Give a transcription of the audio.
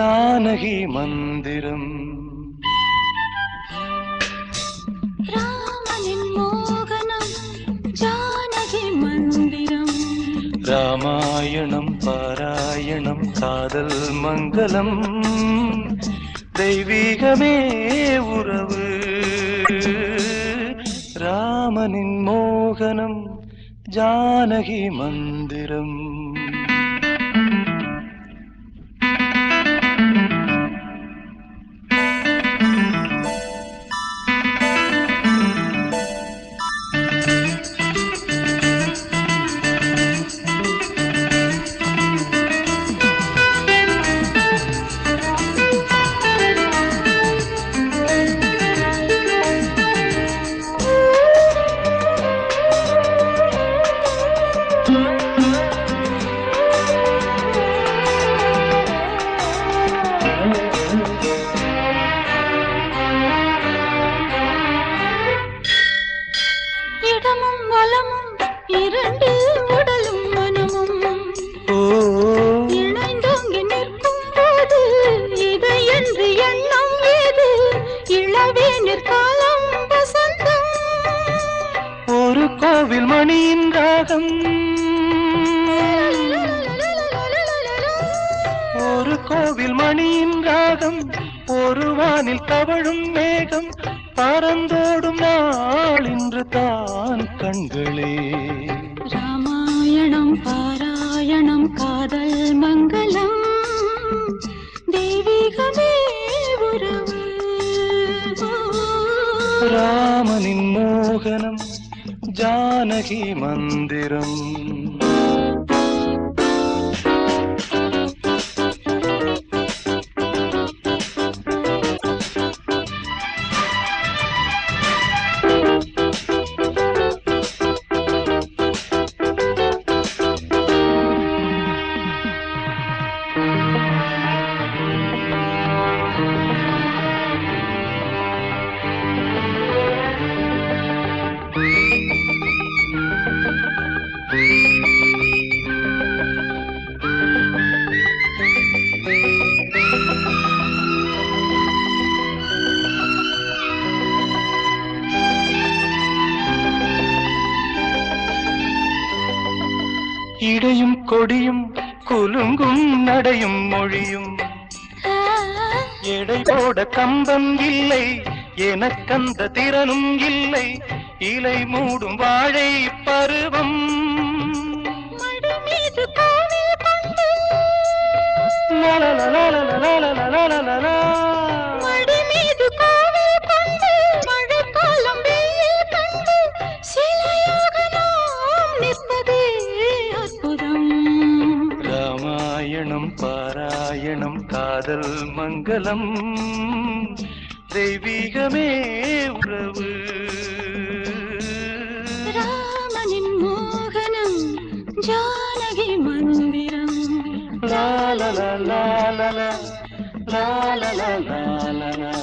ஜானகி மந்திரம் ராமனின் மோகனம் ஜானகி மந்திரம் ராமாயணம் பாராயணம் காதல் மங்களம் தெய்வீகமே உறவு ராமனின் மோகனம் ஜானகி மந்திரம் இடமும் வலமும் இரண்டு உடலும் மனமும் ஓ இணைந்தோங்கி நிற்கும் போது இதை என்று எண்ணம் ஏது இளவே நிற்காலம் வசந்தம் ஒரு கோவில் மணியின் ராகம் ஒரு கோவில் மணியின் ராகம் ஒரு வானில் தவழும் மேகம் பறந்தோடும் நாள் இன்று தான் கண்களே ராமாயணம் பாராயணம் காதல் மங்களம் தெய்வீகமே உறவு ராமனின் மோகனம் ஜானகி மந்திரம் இடையும் கொடியும் குலுங்கும் நடையும் மொழியும் எடை போட கம்பம் இல்லை எனக்கந்த திறனும் இல்லை இலை மூடும் வாழை பருவம் மடி மீது கோவில் கொண்டு லலலலலலலலலலலலா. மடி மீது கோவில் கொண்டு மழைக்காலம் வெயில் கண்டு சிலையாக நாம் நிற்பதே அற்புதம் ராமாயணம் பாராயணம் காதல் மங்களம் தெய்வீகமே உறவு ராமனின் மோகனம் ஜானகி மந்திரம் லா லா லா லா லா லா லா லா லா லா லா